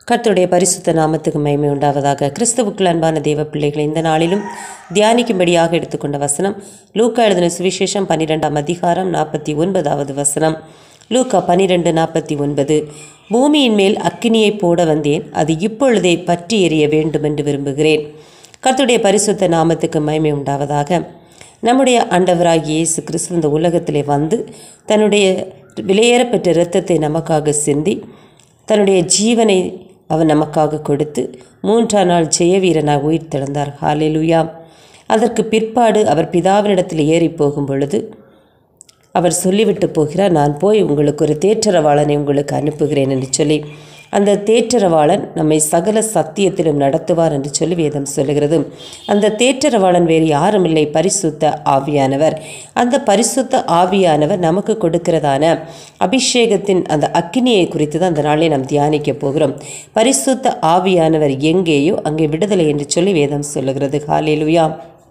கர்த்தருடைய பரிசுத்த நாமத்துக்கு மகிமை உண்டாவதாக கிறிஸ்துவுக்குள் அன்பான தேவ பிள்ளைகளை இந்த நாளிலும் தியானிக்கும்படியாக எடுத்துக்கொண்ட வசனம் லூக்கா எழுதின சுவிசேஷம் பன்னிரெண்டாம் அதிகாரம் நாற்பத்தி ஒன்பதாவது வசனம் லூக்கா பன்னிரெண்டு நாற்பத்தி ஒன்பது பூமியின் மேல் அக்கினியை போட வந்தேன் அது இப்பொழுதே பற்றி எறிய வேண்டும் என்று விரும்புகிறேன் கர்த்தருடைய பரிசுத்த நாமத்துக்கு மகிமை உண்டாவதாக நம்முடைய ஆண்டவராகிய இயேசு கிறிஸ்து இந்த உலகத்திலே வந்து தன்னுடைய விலையேறப்பெற்ற இரத்தத்தை நமக்காக சிந்தி தன்னுடைய ஜீவனை அவர் நமக்காக கொடுத்து மூன்றாம் நாள் ஜெய வீரனாக உயிர் திறந்தார் ஹாலேலுயா அதற்கு பிற்பாடு அவர் பிதாவினிடத்தில் ஏறி போகும் பொழுது அவர் சொல்லிவிட்டு போகிறார் நான் போய் உங்களுக்கு ஒரு தேற்றரவாளனை உங்களுக்கு அனுப்புகிறேன் என்று சொல்லி அந்த தேற்றரவாளன் நம்மை சகல சத்தியத்திலும் நடத்துவார் என்று சொல்லி வேதம் சொல்லுகிறது அந்த தேற்றரவாளன் வேறு யாரும் இல்லை பரிசுத்த ஆவியானவர் அந்த பரிசுத்த ஆவியானவர் நமக்கு கொடுக்கிறதான அபிஷேகத்தின் அந்த அக்கினியை குறித்து தான் அந்த நாளை நாம் தியானிக்க போகிறோம் பரிசுத்த ஆவியானவர் எங்கேயோ அங்கே விடுதலை என்று சொல்லி வேதம் சொல்லுகிறது ஹாலேலுயா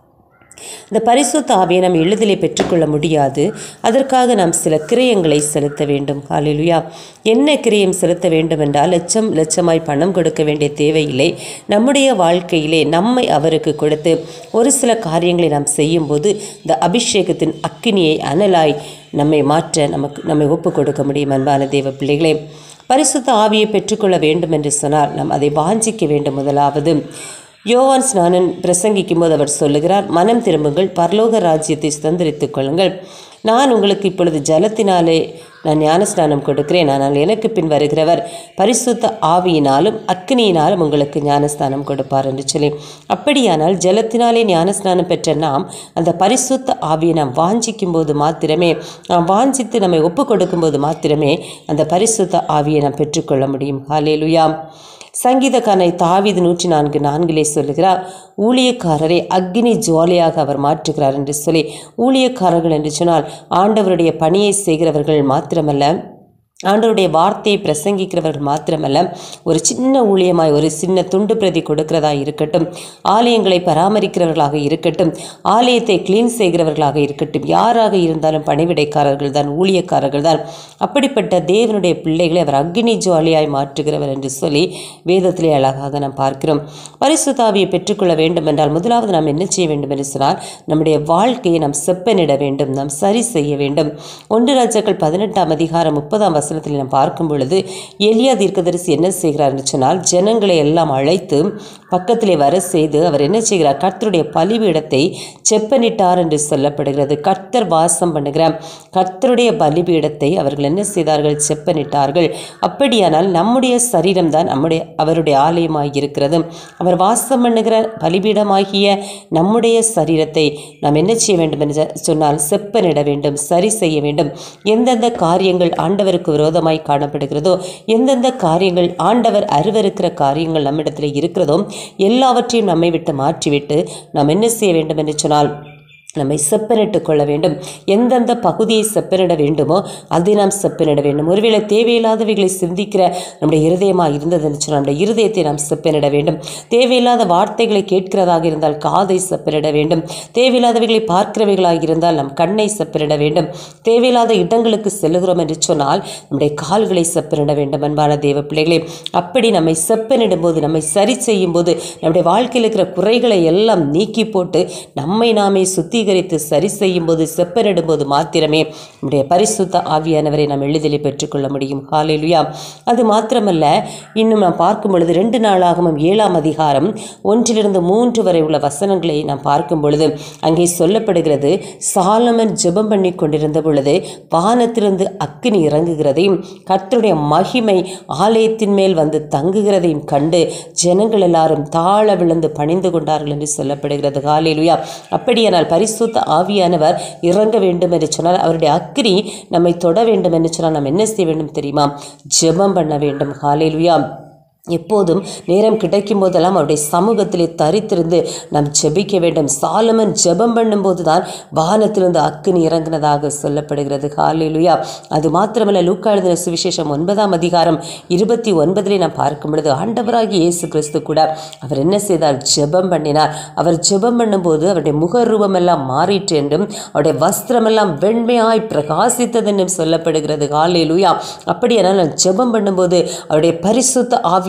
இந்த பரிசுத்த ஆவியை நாம் எளிதிலே பெற்றுக்கொள்ள முடியாது அதற்காக நாம் சில கிரயங்களை செலுத்த வேண்டும் ஹalleluya என்ன கிரயம் செலுத்த வேண்டும் என்றால் லட்சம் லட்சமாய் பணம் கொடுக்க வேண்டிய தேவையில்லை நம்முடைய வாழ்க்கையிலே நம்மை அவருக்கு கொடுத்து ஒரு சில காரியங்களை நாம் செய்யும்போது இந்த அபிஷேகத்தின் அக்கினியை அனலாய் நம்மை மாற்ற நமக்கு நம்மை ஒப்பு கொடுக்க முடியும் அன்பான தேவ பிள்ளைகளே பரிசுத்த ஆவியை பெற்றுக்கொள்ள வேண்டும் என்று சொன்னால் நாம் அதை வாஞ்சிக்க வேண்டும் முதலாவது யோவான் ஸ்நானன் பிரசங்கிக்கும் போது அவர் சொல்லுகிறார் மனம் திரும்புங்கள் பரலோக ராஜ்யத்தை சுதந்திரித்துக் கொள்ளுங்கள் நான் உங்களுக்கு இப்பொழுது ஜலத்தினாலே நான் ஞானஸ்நானம் கொடுக்கிறேன் ஆனால் எனக்கு பின் வருகிறவர் பரிசுத்த ஆவியினாலும் அக்னியினாலும் உங்களுக்கு ஞானஸ்நானம் கொடுப்பார் என்று சொல்லி அப்படியானால் ஜலத்தினாலே ஞானஸ்நானம் பெற்ற நாம் அந்த பரிசுத்த ஆவியை நாம் வாஞ்சிக்கும் போது மாத்திரமே நாம் வாஞ்சித்து நம்மை ஒப்பு கொடுக்கும்போது மாத்திரமே அந்த பரிசுத்த ஆவியை நாம் பெற்றுக்கொள்ள முடியும் ஹalleluya சங்கீதக்காரனை தாவிது நூற்றி நான்கு நான்கிலே சொல்லுகிறார் ஊழியக்காரரை அக்னி ஜுவாலையாக அவர் மாற்றுகிறார் என்று சொல்லி ஊழியக்காரர்கள் என்று சொன்னால் ஆண்டவருடைய பணியை செய்கிறவர்கள் மாத்திரமல்ல ஆண்டவருடைய வார்த்தையை பிரசங்கிக்கிறவர்கள் மாத்திரமல்ல ஒரு சின்ன ஊழியமாய் ஒரு சின்ன துண்டு பிரதி கொடுக்கிறதா இருக்கட்டும் ஆலயங்களை பராமரிக்கிறவர்களாக இருக்கட்டும் ஆலயத்தை கிளீன் செய்கிறவர்களாக இருக்கட்டும் யாராக இருந்தாலும் பணிவிடைக்காரர்கள் தான் ஊழியக்காரர்கள் தான் அப்படிப்பட்ட தேவனுடைய பிள்ளைகளை அவர் அக்னி ஜுவாலியாய் மாற்றுகிறவர் என்று சொல்லி வேதத்திலே அழகாக நாம் பார்க்கிறோம் பரிசுத்தாவியை பெற்றுக்கொள்ள வேண்டும் என்றால் முதலாவது நாம் என்ன செய்ய வேண்டும் என்று சொன்னால் நம்முடைய வாழ்க்கையை நாம் செப்பனிட வேண்டும் நாம் சரி செய்ய வேண்டும் ஒன்று ராஜாக்கள் பதினெட்டாம் அதிகாரம் முப்பதாம் வசனத்தில் நாம் பார்க்கும் பொழுது எலியா தீர்க்கதரிசி என்ன செய்கிறார் என்று சொன்னால் ஜனங்களை எல்லாம் அழைத்து பக்கத்திலே வர செய்து அவர் என்ன செய்கிறார் கர்த்தருடைய பலிபீடத்தை செப்பனிட்டார் என்று சொல்லப்படுகிறது கர்த்தர் வாசம் பண்ணுகிற கர்த்தருடைய பலிபீடத்தை அவர்கள் என்ன செய்தார்கள் செப்பனிட்டார்கள் அப்படியானால் நம்முடைய சரீரம்தான் நம்முடைய அவருடைய ஆலயமாகி இருக்கிறது அவர் வாசம் பண்ணுகிற பலிபீடமாகிய நம்முடைய சரீரத்தை நாம் என்ன செய்ய வேண்டும் என்று சொன்னால் செப்பனிட வேண்டும் சரி செய்ய வேண்டும் எந்தெந்த காரியங்கள் ஆண்டவருக்கு விரோதமாய் காணப்படுகிறதோ எந்தெந்த காரியங்கள் ஆண்டவர் அருவருக்கிற காரியங்கள் நம்மிடத்தில் இருக்கிறதோ எல்லாவற்றையும் நம்மை விட்டு மாற்றிவிட்டு நாம் என்ன செய்ய வேண்டும் என்று சொன்னால் நம்மை செப்பனிட்டு கொள்ள வேண்டும் எந்தெந்த பகுதியை செப்பனிட வேண்டுமோ அதை நாம் செப்பனிட வேண்டும் ஒருவேளை தேவையில்லாதவைகளை சிந்திக்கிற நம்முடைய இருதயமாக இருந்ததுன்னு சொன்னால் நம்முடைய இருதயத்தை நாம் செப்பனிட வேண்டும் தேவையில்லாத வார்த்தைகளை கேட்கிறதாக இருந்தால் காதை செப்பனிட வேண்டும் தேவையில்லாதவைகளை பார்க்கிறவைகளாக இருந்தால் நம் கண்ணை செப்பனிட வேண்டும் தேவையில்லாத இடங்களுக்கு செல்லுகிறோம் என்று சொன்னால் நம்முடைய கால்களை செப்பனிட வேண்டும் அன்பான தேவ பிள்ளைகளே அப்படி நம்மை செப்பனிடும் போது நம்மை சரி செய்யும் போது நம்முடைய வாழ்க்கையில் இருக்கிற குறைகளை எல்லாம் நீக்கி போட்டு நம்மை நாமே சுத்தி சுத்திகரித்து சரி செய்யும் போது செப்பனிடும் போது மாத்திரமே நம்முடைய பரிசுத்த ஆவியானவரை நாம் எளிதிலே பெற்றுக்கொள்ள முடியும் ஹாலேலுயா அது மாத்திரமல்ல இன்னும் நாம் பார்க்கும் பொழுது ரெண்டு நாளாகவும் ஏழாம் அதிகாரம் ஒன்றிலிருந்து மூன்று வரை உள்ள வசனங்களை நாம் பார்க்கும் பொழுது அங்கே சொல்லப்படுகிறது சாலமன் ஜெபம் பண்ணி கொண்டிருந்த பொழுது வானத்திலிருந்து அக்கினி இறங்குகிறதையும் கர்த்தருடைய மகிமை ஆலயத்தின் மேல் வந்து தங்குகிறதையும் கண்டு ஜனங்கள் எல்லாரும் தாழ விழுந்து பணிந்து கொண்டார்கள் என்று சொல்லப்படுகிறது ஹாலேலுயா அப்படியானால் பரிசு பரிசுத்த ஆவியானவர் இறங்க வேண்டும் என்று சொன்னால் அவருடைய அக்கினி நம்மை தொட வேண்டும் என்று சொன்னால் நாம் என்ன செய்ய வேண்டும் தெரியுமா ஜெபம் பண்ண வேண்டும் ஹாலேலுயா எப்போதும் நேரம் கிடைக்கும் போதெல்லாம் அவருடைய சமூகத்திலே தரித்திருந்து நாம் ஜெபிக்க வேண்டும் சாலமன் ஜெபம் பண்ணும்போது தான் வானத்திலிருந்து அக்கினி இறங்கினதாக சொல்லப்படுகிறது ஹாலேலுயா அது மாத்திரமல்ல லூக்கா எழுதின சுவிசேஷம் ஒன்பதாம் அதிகாரம் இருபத்தி ஒன்பதிலே நாம் பார்க்கும் பொழுது ஆண்டவராகி இயேசு கிறிஸ்து கூட அவர் என்ன செய்தார் ஜெபம் பண்ணினார் அவர் ஜெபம் பண்ணும்போது அவருடைய முகரூபம் எல்லாம் மாறிற்று என்றும் அவருடைய வஸ்திரமெல்லாம் வெண்மையாய் பிரகாசித்தது என்றும் சொல்லப்படுகிறது ஹாலேலுயா அப்படியானால் நான் ஜெபம் பண்ணும்போது அவருடைய பரிசுத்த ஆவி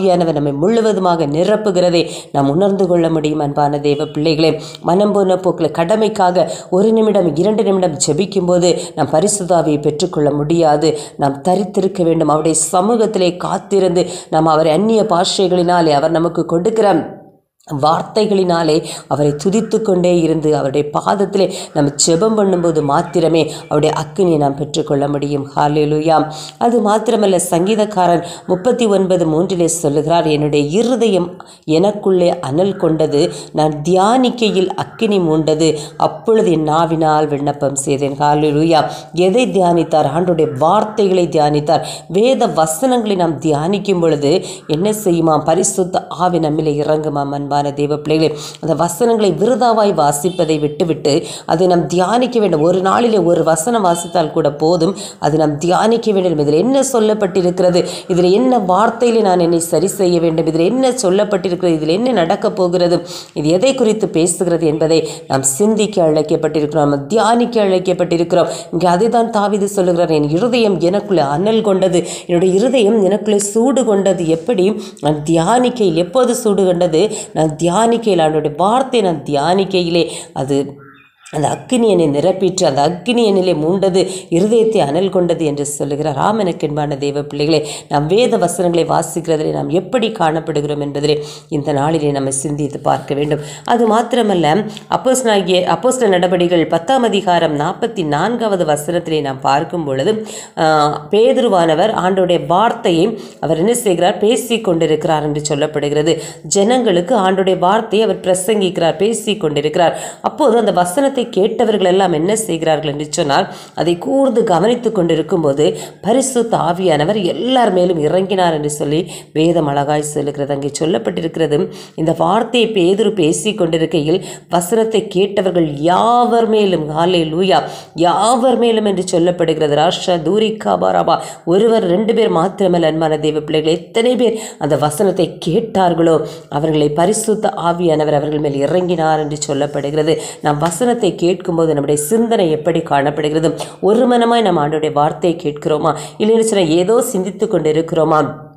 ஆவியானவர் நம்மை முழுவதுமாக நிரப்புகிறதை நாம் உணர்ந்து கொள்ள முடியும் அன்பான தேவ பிள்ளைகளே மனம் போன போக்கில் கடமைக்காக ஒரு நிமிடம் இரண்டு நிமிடம் ஜெபிக்கும்போது நாம் பரிசுத்தாவியை பெற்றுக்கொள்ள முடியாது நாம் தரித்திருக்க வேண்டும் அவருடைய சமூகத்திலே காத்திருந்து நாம் அவரை அந்நிய பாஷைகளினாலே அவர் நமக்கு கொடுக்கிற வார்த்தைகளினாலே அவரை துதித்து கொண்டே இருந்து அவருடைய பாதத்திலே நம்ம ஜெபம் பண்ணும்போது மாத்திரமே அவருடைய அக்கினியை நாம் பெற்றுக்கொள்ள முடியும் ஹாலேலுயா அது மாத்திரமல்ல சங்கீதக்காரன் முப்பத்தி ஒன்பது மூன்றிலே சொல்லுகிறார் என்னுடைய இருதயம் எனக்குள்ளே அனல் கொண்டது நான் தியானிக்கையில் அக்கினி மூண்டது அப்பொழுது என் நாவினால் விண்ணப்பம் செய்தேன் ஹாலேலுயா எதை தியானித்தார் ஆண்டுடைய வார்த்தைகளை தியானித்தார் வேத வசனங்களை நாம் தியானிக்கும் பொழுது என்ன செய்யுமாம் பரிசுத்த ஆவி நம்மிலே இறங்குமாம் அன்பான தேவ பிள்ளைகளே அந்த வசனங்களை விருதாவாய் வாசிப்பதை விட்டுவிட்டு அதை நாம் தியானிக்க வேண்டும் ஒரு நாளிலே ஒரு வசனம் வாசித்தால் கூட போதும் அது நாம் தியானிக்க வேண்டும் இதில் என்ன சொல்லப்பட்டிருக்கிறது இதில் என்ன வார்த்தையிலே நான் என்னை சரி செய்ய வேண்டும் இதில் என்ன சொல்லப்பட்டிருக்கிறது இதில் என்ன நடக்கப் போகிறது இது எதை குறித்து பேசுகிறது என்பதை நாம் சிந்திக்க அழைக்கப்பட்டிருக்கிறோம் நாம் தியானிக்க அழைக்கப்பட்டிருக்கிறோம் இங்கே அதை தான் தாவிது சொல்லுகிறார் என் இருதயம் எனக்குள்ளே அனல் கொண்டது என்னுடைய இருதயம் எனக்குள்ளே சூடு கொண்டது எப்படி நான் தியானிக்கையில் எப்போது சூடு கொண்டது நான் தியானிக்கையில் அவனுடைய வார்த்தை நான் தியானிக்கையிலே அது அந்த அக்கினி என்னை நிரப்பிற்று அந்த அக்கினி என்னிலே மூண்டது இருதயத்தை அனல் கொண்டது என்று சொல்லுகிறார் ராமனுக்கென்பான தேவ பிள்ளைகளே நாம் வேத வசனங்களை வாசிக்கிறதிலே நாம் எப்படி காணப்படுகிறோம் என்பதிலே இந்த நாளிலே நம்ம சிந்தித்து பார்க்க வேண்டும் அது மாத்திரமல்ல அப்போஸ் நாகிய அப்போஸ்ல நடவடிக்கைகள் பத்தாம் அதிகாரம் நாற்பத்தி நான்காவது வசனத்திலே நாம் பார்க்கும் பொழுது ஆஹ், பேதுருவானவர் ஆண்டோடைய வார்த்தையை அவர் என்ன செய்கிறார் பேசி கொண்டிருக்கிறார் என்று சொல்லப்படுகிறது ஜனங்களுக்கு ஆண்டோடைய வார்த்தையை அவர் பிரசங்கிக்கிறார் பேசி கொண்டிருக்கிறார் அப்போது அந்த வசனத்தை கேட்டவர்கள் எல்லாம் என்ன செய்கிறார்கள் என்று சொன்னால் அதை கூர்ந்து கவனித்துக் கொண்டிருக்கும் போது பரிசுத்த ஆவியானவர் எல்லார் மேலும் இறங்கினார் என்று சொல்லி வேதம் அழகாய் சொல்லுகிறது அங்கே சொல்லப்பட்டிருக்கிறது இந்த வார்த்தையை பேதுரு பேசி கொண்டிருக்கையில் வசனத்தை கேட்டவர்கள் யாவர் மேலும் ஹாலே லூயா யாவர் மேலும் என்று சொல்லப்படுகிறது ராஷா தூரிகா பாராபா ஒருவர் ரெண்டு பேர் மாத்திரமல்ல அன்பான தேவ பிள்ளைகள் எத்தனை பேர் அந்த வசனத்தை கேட்டார்களோ அவர்களை பரிசுத்த ஆவியானவர் அவர்கள் மேல் இறங்கினார் என்று சொல்லப்படுகிறது நாம் வசனத்தை கேட்கும்போது நம்முடைய சிந்தனை எப்படி காணப்படுகிறது ஒரு மனமாய் நம்ம ஆண்டோடைய வார்த்தையை கேட்கிறோமா இல்லைன்னு சொன்னால் ஏதோ சிந்தித்து கொண்டு இருக்கிறோமா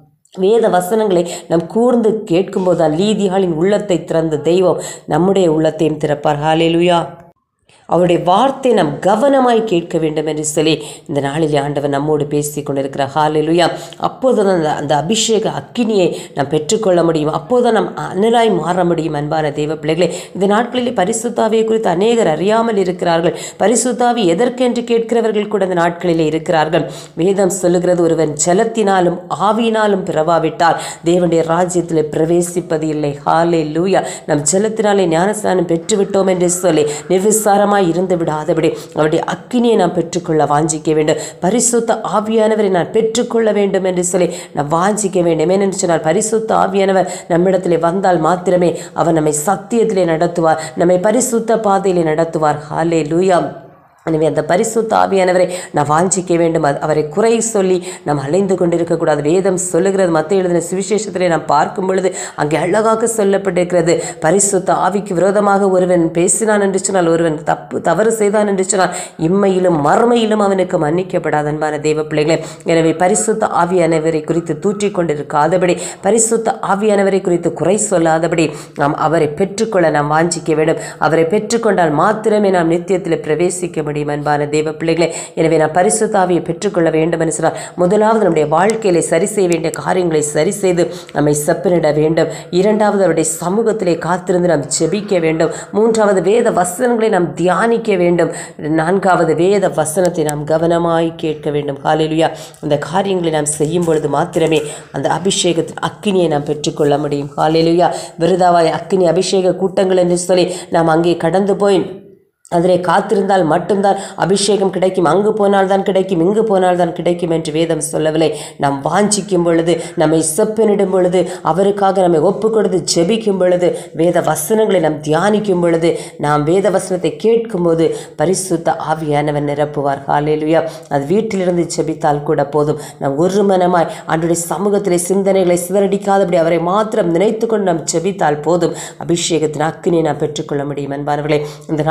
வேத வசனங்களை நாம் கூர்ந்து கேட்கும்போது தான் லீதியாளின் உள்ளத்தை திறந்த தெய்வம் நம்முடைய உள்ளத்தையும் திறப்பார் ஹalleluya அவருடைய வார்த்தை நாம் கவனமாய் கேட்க வேண்டும் என்று சொல்லி இந்த நாளிலே ஆண்டவர் நம்மோடு பேசி கொண்டிருக்கிறார் ஹாலெலுயா அப்போது அந்த அந்த அபிஷேக அக்கினியை நாம் பெற்றுக்கொள்ள முடியும் அப்போது நாம் அனலாய் மாற முடியும் அன்பான தேவ பிள்ளைகளே இந்த நாட்களிலே பரிசுத்தாவியை குறித்து அநேகர் அறியாமல் இருக்கிறார்கள் பரிசுத்தாவி எதற்கென்று கேட்கிறவர்கள் கூட இந்த நாட்களிலே இருக்கிறார்கள் வேதம் சொல்லுகிறது ஒருவன் ஜலத்தினாலும் ஆவியினாலும் பிறவாவிட்டால் தேவனுடைய ராஜ்யத்தில் பிரவேசிப்பது இல்லை ஹாலே லூயா நம் ஜலத்தினாலே ஞானஸ்நானம் பெற்றுவிட்டோம் என்று சொல்லி நிர்விசாரமாய் இருந்து விடாதபடி அவருடைய அக்கினியை நாம் பெற்றுக்கொள்ள வாஞ்சிக்க வேண்டும் பரிசுத்த ஆவியானவரை நான் பெற்றுக்கொள்ள வேண்டும் என்று சொல்லி நான் வாஞ்சிக்க வேண்டும் ஏனென்று சொன்னால் பரிசுத்த ஆவியானவர் நம்மிடத்திலே வந்தால் மாத்திரமே அவர் நம்மை சத்தியத்திலே நடத்துவார் நம்மை பரிசுத்த பாதையிலே நடத்துவார் ஹாலே லூயா எனவே அந்த பரிசுத்த ஆவியானவரை நான் வாஞ்சிக்க வேண்டும் அது- அவரை குறை சொல்லி நாம் அலைந்து கொண்டிருக்கக்கூடாது வேதம் சொல்லுகிறது மத்திய எழுதின சுவிசேஷத்திலே நாம் பார்க்கும் பொழுது அங்கே அழகாக சொல்லப்பட்டிருக்கிறது பரிசுத்த ஆவிக்கு விரோதமாக ஒருவன் பேசினான் என்று சொன்னால் ஒருவன் தப்பு தவறு செய்தான் என்று சொன்னால் இம்மையிலும் மறுமையிலும் அவனுக்கு மன்னிக்கப்படாத அன்பான தேவ பிள்ளைகளே எனவே பரிசுத்த ஆவியானவரை குறித்து தூற்றிக் கொண்டிருக்காதபடி பரிசுத்த ஆவியானவரை குறித்து குறை சொல்லாதபடி நாம் அவரை பெற்றுக்கொள்ள நாம் வாஞ்சிக்க வேண்டும் அவரை பெற்றுக்கொண்டால் மாத்திரமே நாம் நித்தியத்தில் பிரவேசிக்க முடியும் அன்பான தேவ பிள்ளைகளே எனவே நாம் பரிசுத்தாவியை பெற்றுக்கொள்ள வேண்டும் என்று சொன்னால் முதலாவது நம்முடைய வாழ்க்கையிலே சரி செய்ய வேண்டிய காரியங்களை சரி செய்து நம்மை செப்பனிட வேண்டும் இரண்டாவது அவருடைய சமூகத்திலே காத்திருந்து நாம் ஜெபிக்க வேண்டும் மூன்றாவது வேத வசனங்களை நாம் தியானிக்க வேண்டும் நான்காவது வேத வசனத்தை நாம் கவனமாய் கேட்க வேண்டும் காலையிலுயா அந்த காரியங்களை நாம் செய்யும் பொழுது மாத்திரமே அந்த அபிஷேகத்தின் அக்கினியை நாம் பெற்றுக்கொள்ள முடியும் காலையிலுயா விருதாவாய் அக்கினி அபிஷேக கூட்டங்கள் என்று சொல்லி நாம் அங்கே கடந்து போய் அதிலே காத்திருந்தால் மட்டும்தான் அபிஷேகம் கிடைக்கும் அங்கு போனால் தான் கிடைக்கும் இங்கு போனால் தான் கிடைக்கும் என்று வேதம் சொல்லவில்லை நாம் வாஞ்சிக்கும் பொழுது நம்மை செப்பனிடும் பொழுது அவருக்காக நம்மை ஒப்பு கொடுத்து ஜெபிக்கும் பொழுது வேத வசனங்களை நாம் தியானிக்கும் பொழுது நாம் வேத வசனத்தை கேட்கும்போது பரிசுத்த ஆவியானவர் நிரப்புவார் ஹalleluya அது வீட்டிலிருந்து ஜெபித்தால் கூட போதும் நாம் ஒரு மனமாய் ஆண்டுடைய சமூகத்திலே சிந்தனைகளை சிதறடிக்காதபடி அவரை மாத்திரம் நினைத்து கொண்டு நாம் ஜெபித்தால் போதும் அபிஷேகத்தின் அக்கினியை நாம் பெற்றுக்கொள்ள முடியும் அன்பானவர்களே இந்த நாளிலும்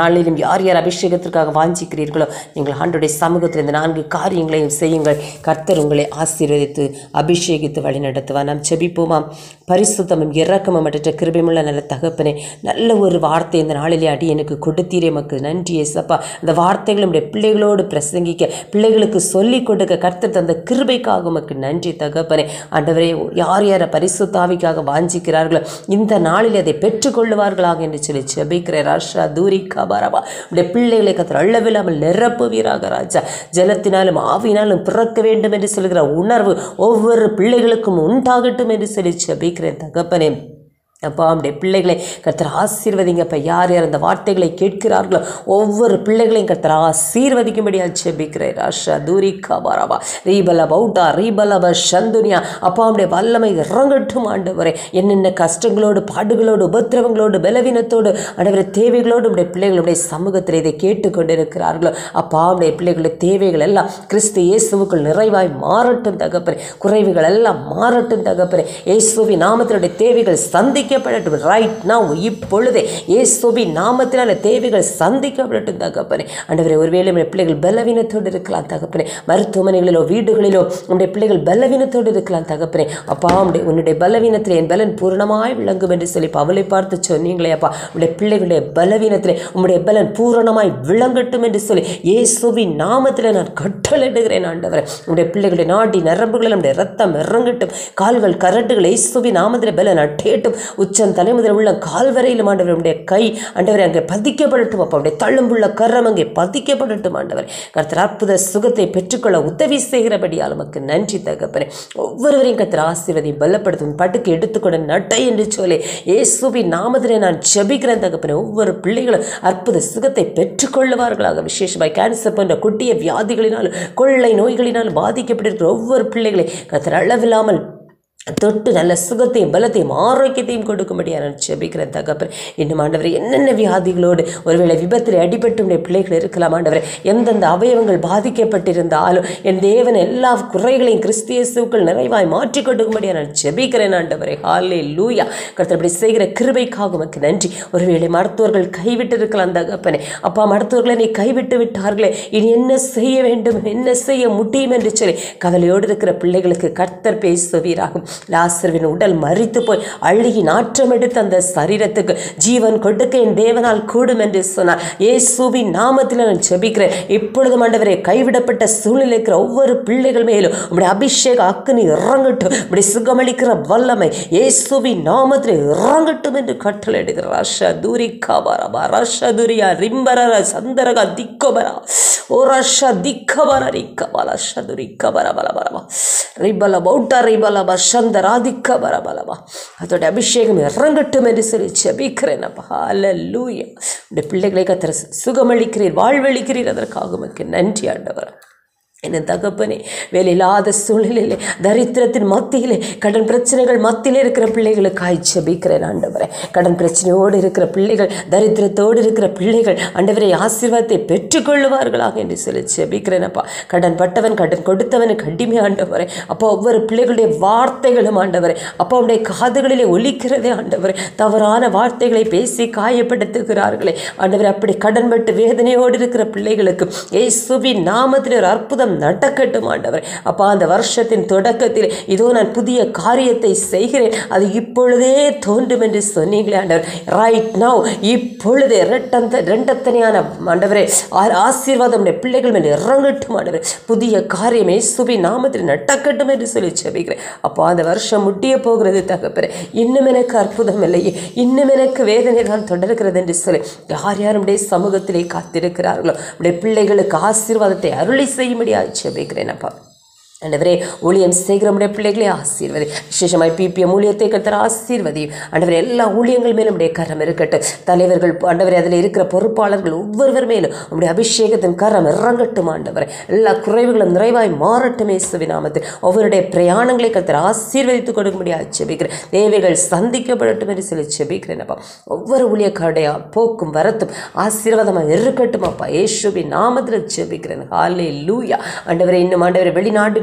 யார் யார் அபிஷேகத்திற்காக வாஞ்சிக்கிறீர்களோ நீங்கள் ஆண்டுடைய சமூகத்தில் இந்த நான்கு காரியங்களையும் செய்யுங்கள் கர்த்தர் உங்களை ஆசீர்வதித்து அபிஷேகித்து வழி நடத்துவார் நாம் செபிப்போமாம் பரிசுத்தமும் இரக்கமும் மற்ற கிருபையுள்ள நல்ல தகப்பனே நல்ல ஒரு வார்த்தை இந்த நாளிலே அடி எனக்கு கொடுத்தீரே மக்கு நன்றி ஏசப்பா அந்த வார்த்தைகள் நம்முடைய பிள்ளைகளோடு பிரசங்கிக்க பிள்ளைகளுக்கு சொல்லிக் கொடுக்க கர்த்தர் தந்த கிருபைக்காக உமக்கு நன்றி தகப்பனே ஆண்டவரே யார் யாரை பரிசுத்தாவிக்காக வாஞ்சிக்கிறார்களோ இந்த நாளில் அதை பெற்றுக்கொள்ளுவார்களாக என்று சொல்லி செபிக்கிற ராஷா தூரி கபரபா உடைய பிள்ளைகளை கத்தர் அள்ளவில்லாமல் நிரப்புவீராக ராஜா ஜலத்தினாலும் ஆவினாலும் பிறக்க வேண்டும் என்று சொல்கிற உணர்வு ஒவ்வொரு பிள்ளைகளுக்கும் உண்டாகட்டும் என்று சொல்லி செபிக்கிறேன் தகப்பனே அப்பா அவனுடைய பிள்ளைகளை கர்த்தர் ஆசீர்வதிங்கப்பா யார் யார் அந்த வார்த்தைகளை கேட்கிறார்களோ ஒவ்வொரு பிள்ளைகளையும் கர்த்தர் ஆசீர்வதிக்கும்படியாக செபிக்கிறேன் ராஷா தூரி கபாராபா ரீபல பௌட்டா ரீபலப சந்துனியா அப்பா அவனுடைய வல்லமை இறங்கட்டும் ஆண்டவரே என்னென்ன கஷ்டங்களோடு பாடுகளோடு உபத்திரவங்களோடு பலவீனத்தோடு ஆண்டவரை தேவைகளோடு உடைய பிள்ளைகளுடைய சமூகத்தில் இதை கேட்டுக்கொண்டிருக்கிறார்களோ அப்பா அவனுடைய பிள்ளைகளுடைய தேவைகள் எல்லாம் கிறிஸ்து இயேசுவுக்குள் நிறைவாய் மாறட்டும் தகப்பனே குறைவுகள் எல்லாம் மாறட்டும் தகப்பனே இயேசுவின் நாமத்தினுடைய தேவைகள் சந்திக்கப்படட்டும் ரைட் நவ் இப்பொழுதே இயேசுவின் நாமத்தினால தேவைகள் சந்திக்கப்படட்டும் தகப்பனே ஆண்டவரே ஒருவேளை நம்முடைய பிள்ளைகள் பலவீனத்தோடு இருக்கலாம் தகப்பனே மருத்துவமனைகளிலோ வீடுகளிலோ நம்முடைய பிள்ளைகள் பலவீனத்தோடு இருக்கலாம் தகப்பனே அப்பா உடைய உன்னுடைய பலவீனத்தில் என் பலன் பூரணமாய் விளங்கும் என்று சொல்லி அவளை பார்த்து சொன்னீங்களே அப்பா உடைய பிள்ளைகளுடைய பலவீனத்தில் உம்முடைய பலன் பூரணமாய் விளங்கட்டும் என்று சொல்லி இயேசுவின் நாமத்தில் நான் கட்டளையிடுகிறேன் ஆண்டவரே உடைய பிள்ளைகளுடைய நாடி நரம்புகளில் நம்முடைய ரத்தம் இறங்கட்டும் கால்கள் கரட்டுகள் இயேசுவின் நாமத்தில் பலன் அட்டேட்டும் உச்சம் தலைமுதல் உள்ள கால் வரையிலும் ஆண்டவர் உடைய கை ஆண்டவரை அங்கே பதிக்கப்படட்டும் அப்பா உடைய தள்ளும்புள்ள கரம் அங்கே பதிக்கப்படட்டும் ஆண்டவர் கர்த்தர் அற்புத சுகத்தை பெற்றுக்கொள்ள உதவி செய்கிறபடியால் நமக்கு நன்றி தகப்பனே ஒவ்வொருவரையும் கர்த்தர் ஆசீர்வதி பலப்படுத்தும் பட்டுக்கு எடுத்துக்கொண்ட நட்டை என்று சொல்லி இயேசுவின் நாமத்திலே நான் ஜெபிக்கிறேன் தகப்பனே ஒவ்வொரு பிள்ளைகளும் அற்புத சுகத்தை பெற்றுக்கொள்ளுவார்களாக விசேஷமாய் கேன்சர் போன்ற கொட்டிய வியாதிகளினாலும் கொள்ளை நோய்களினாலும் பாதிக்கப்பட்டிருக்கிற ஒவ்வொரு பிள்ளைகளை கர்த்தர் அளவில்லாமல் தொட்டு நல்ல சுகத்தையும் பலத்தையும் ஆரோக்கியத்தையும் கொடுக்கும்படியாக நான் ஜெபிக்கிறேன் தகப்பன் இன்னும் ஆண்டவரை என்னென்ன வியாதிகளோடு ஒருவேளை விபத்தில் அடிபட்டு உடைய பிள்ளைகள் இருக்கலாம் ஆண்டவரை எந்தெந்த அவயவங்கள் பாதிக்கப்பட்டிருந்தாலும் என் தேவன் எல்லா குறைகளையும் கிறிஸ்தியசுக்கள் நிறைவாய் மாற்றி கொடுக்கும்படியாக நான் ஜெபிக்கிறேன் ஆண்டவரை ஹாலே லூயா கருத்தப்படி செய்கிற கிருபைக்காக உமக்கு நன்றி ஒருவேளை மருத்துவர்கள் கைவிட்டு இருக்கலாம் தகப்பனே அப்பா மருத்துவர்களை நீ கைவிட்டு விட்டார்களே இனி என்ன செய்ய வேண்டும் என்ன செய்ய முடியும் என்று சொல்லி கவலையோடு இருக்கிற பிள்ளைகளுக்கு கர்த்தர் பேசுவீராகும் லாசர்வின் உடல் மறித்து போய் அழுகி நாற்றம் எடுத்த அந்த சரீரத்துக்கு ஜீவன் கொடுக்க என் தேவனால் கூடும் என்று சொன்னார் இயேசுவின் நாமத்தில் நான் ஜெபிக்கிறேன் இப்பொழுது ஆண்டவரே கைவிடப்பட்ட சூழ்நிலை இருக்கிற ஒவ்வொரு பிள்ளைகள் மேலும் உம்முடைய அபிஷேக அக்கினி இறங்கட்டும் உம்முடைய சுகமளிக்கிற வல்லமை இயேசுவின் நாமத்தில் இறங்கட்டும் என்று கட்டளையிடுகிறார் ரஷ தூரி கபரபா ரஷ துரியா ரிம்பரர சந்தரகா திக்கபரா ஓ ரஷ திக்கபர ரிக்கபல ஷதுரி கபர பலபரபா ரிபல பௌட்ட ரிபல பஷந்த ராதிக்க பரபலபா அதோட அபிஷேகம் இறங்கட்டும் என்று சொல்லி ஜெபிக்கிறேன் அப்பா ஹalleluya இந்த பிள்ளைகளை கத்திர சுகமளிக்கிறீர் வாழ்வளிக்கிறீர் அதற்காக உமக்கு நன்றி ஆண்டவர் என்ன தகப்பனே வேலையில்லாத சூழ்நிலையிலே தரித்திரத்தின் மத்தியிலே கடன் பிரச்சனைகள் மத்தியிலே இருக்கிற பிள்ளைகளுக்காய் ஜெபிக்கிறேன் ஆண்டவரே கடன் பிரச்சனையோடு இருக்கிற பிள்ளைகள் தரித்திரத்தோடு இருக்கிற பிள்ளைகள் ஆண்டவரை ஆசீர்வாதத்தை பெற்றுக்கொள்ளுவார்களாக என்று சொல்லி ஜெபிக்கிறேன் அப்பா கடன் பட்டவன் கடன் கொடுத்தவனுக்கு அடிமை ஆண்டவரே அப்பா ஒவ்வொரு பிள்ளைகளுடைய வார்த்தைகளும் ஆண்டவரே அப்பா உடைய காதுகளிலே ஒலிக்கிறதே ஆண்டவரே தவறான வார்த்தைகளை பேசி காயப்படுத்துகிறார்களே ஆண்டவரே அப்படி கடன்பட்டு வேதனையோடு இருக்கிற பிள்ளைகளுக்கு இயேசுவின் நாமத்தில் ஒரு அற்புதம் நடக்கட்டும் ஆண்டவர் அப்பா அந்த வருஷத்தின் தொடக்கத்தில் இதோ நான் புதிய காரியத்தை செய்கிறேன் அது இப்பொழுதே தோன்றும் என்று சொன்னீங்களே ஆண்டவர் ரைட் நவ் இப்பொழுதே ரெட்டந்த ரெண்டத்தனையான ஆண்டவரே ஆ- ஆசீர்வாதம் உடைய பிள்ளைகள் மேல் இறங்கட்டும் ஆண்டவரே புதிய காரியம் இயேசுவின் நாமத்தில் நடக்கட்டும் என்று சொல்லி ஜெபிக்கிறேன் அப்போ அந்த வருஷம் முடிய போகிறது தகப்பறே இன்னும் எனக்கு அற்புதம் இல்லையே இன்னும் எனக்கு வேதனை தான் தொடர்கிறது என்று சொல்லி யார் யார் உடைய சமூகத்திலே காத்திருக்கிறார்களோ உடைய பிள்ளைகளுக்கு ஆசீர்வாதத்தை அருளி செய்யும்படியாக ஜெபிக்கிறேன் அப்பா ஆண்டவரே ஊழியம் செய்கிற நம்முடைய பிள்ளைகளே ஆசீர்வதி விசேஷமாய் பிபிஎம் ஊழியத்தை கத்தர ஆசீர்வதி ஆண்டவரே எல்லா ஊழியங்கள் மேலும் உடைய கரம் இருக்கட்டும் தலைவர்கள் ஆண்டவரே அதில் இருக்கிற பொறுப்பாளர்கள் ஒவ்வொருவர் மேலும் உடைய அபிஷேகத்தின் கரம் இறங்கட்டும் ஆண்டவரே எல்லா குறைவுகளும் நிறைவாய் மாறட்டும் இயேசுவின் நாமத்தில் ஒவ்வொருடைய பிரயாணங்களை கத்தர ஆசீர்வதித்து கொடுக்கும்படியாக ஜெபிக்கிறேன் தேவைகள் சந்திக்கப்படட்டும் என்று சொல்லி ஜெபிக்கிறேன் அப்பா ஒவ்வொரு ஊழியக்காருடைய போக்கும் வரத்தும் ஆசீர்வாதமாக இருக்கட்டும் அப்பா இயேசுவின் நாமத்தில் ஜெபிக்கிறேன் ஹாலே லூயா ஆண்டவரே இன்னும் ஆண்டவரே வெளிநாடுகளில்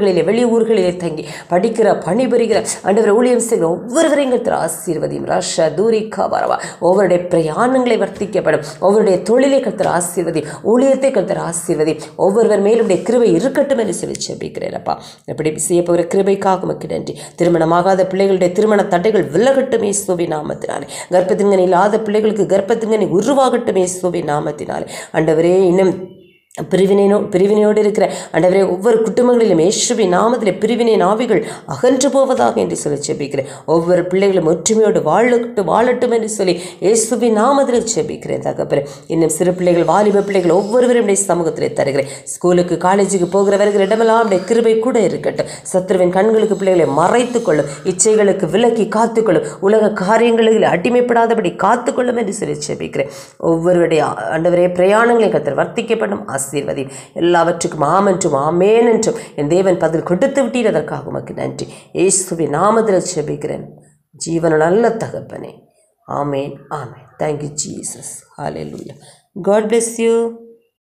வெளிநாடுகளிலே வெளி ஊர்களிலே தங்கி படிக்கிற பணிபுரிகிற ஆண்டவரை ஊழியம் செய்கிற ஒவ்வொருவரையும் கருத்தர் ஆசீர்வதியும் ரஷா தூரிகா வரவா ஒவ்வொருடைய பிரயாணங்களை வர்த்திக்கப்படும் ஒவ்வொருடைய தொழிலை கருத்தர் ஆசீர்வதியும் ஊழியத்தை கருத்தர் ஆசீர்வதியும் ஒவ்வொருவர் மேலும் உடைய கிருபை இருக்கட்டும் என்று சொல்லி செபிக்கிறேனப்பா எப்படி செய்ய போகிற கிருபைக்காக உமக்கு நன்றி திருமணமாகாத பிள்ளைகளுடைய திருமண தடைகள் விலகட்டும் இயேசுவி நாமத்தினாலே கர்ப்பத்தின்கனி இல்லாத பிள்ளைகளுக்கு கர்ப்பத்தின்கனி உருவாகட்டும் இயேசுவி நாமத்தினாலே ஆண்டவரே இன்னும் பிரிவினைனோ பிரிவினையோடு இருக்கிற ஆண்டவரே ஒவ்வொரு குடும்பங்களிலும் இயேசுவின் நாமத்தில் பிரிவினை நாவிகள் அகன்று போவதாக என்று சொல்லி செபிக்கிறேன் ஒவ்வொரு பிள்ளைகளும் ஒற்றுமையோடு வாழட்டும் வாழட்டும் என்று சொல்லி இயேசுவின் நாமத்தில் செபிக்கிறேன் தகப்பறே இன்னும் சிறு பிள்ளைகள் வாலிப பிள்ளைகள் ஒவ்வொருவரும் உடைய சமூகத்தில் தருகிறேன் ஸ்கூலுக்கு காலேஜுக்கு போகிற வருகிற இடமெல்லாம் உடைய கிருபை கூட இருக்கட்டும் சத்ருவின் கண்களுக்கு பிள்ளைகளை மறைத்துக் கொள்ளும் இச்சைகளுக்கு விலக்கி காத்துக்கொள்ளும் உலக காரியங்களில் அடிமைப்படாதபடி காத்துக்கொள்ளும் என்று சொல்லி செபிக்கிறேன் ஒவ்வொருவருடைய ஆண்டவரே பிரயாணங்களை கத்தர் வர்த்திக்கப்படும் ஆசீர்வதி எல்லாவற்றுக்கும் ஆம் என்றும் ஆமேன் என்றும் என் தேவன் பதில் கொடுத்து விட்டீர் அதற்காக உமக்கு நன்றி இயேசுவின் நாமத்தில் செபிக்கிறேன் ஜீவன நல்ல தகப்பனே ஆமேன் ஆமேன் தேங்க்யூ ஜீசஸ் ஹalleluya காட் bless you